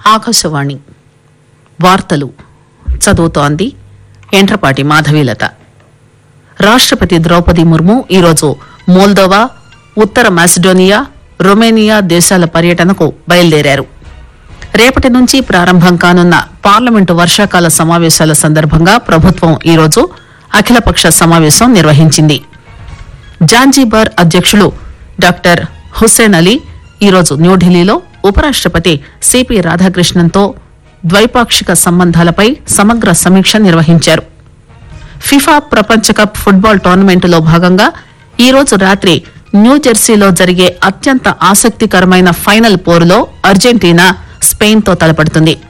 ఆకాశవాణి వార్తలు చదువుతోంది ఎంట్రపాటి మాధవీలత రాష్టపతి ద్రౌపది ముర్ము ఈరోజు మోల్దోవా ఉత్తర మాసిడోనియా రొమేనియా దేశాల పర్యటనకు బయలుదేరారు రేపటి నుంచి ప్రారంభం కానున్న పార్లమెంటు వర్షాకాల సమావేశాల సందర్భంగా ప్రభుత్వం ఈరోజు అఖిలపక్ష సమావేశం నిర్వహించింది జాంజీబార్ అధ్యక్షులు డాక్టర్ హుస్సేన్ అలీ ఈరోజు న్యూఢిల్లీలో ఉపరాష్టపతి సిపి రాధాకృష్ణన్తో ద్వైపాక్షిక సంబంధాలపై సమగ్ర సమీక్ష నిర్వహించారు ఫిఫా ప్రపంచ కప్ ఫుట్బాల్ టోర్నమెంటులో భాగంగా ఈ రోజు రాత్రి న్యూజెర్సీలో జరిగే అత్యంత ఆసక్తికరమైన ఫైనల్ పోరులో అర్జెంటీనా స్పెయిన్ తో తలపడుతుంది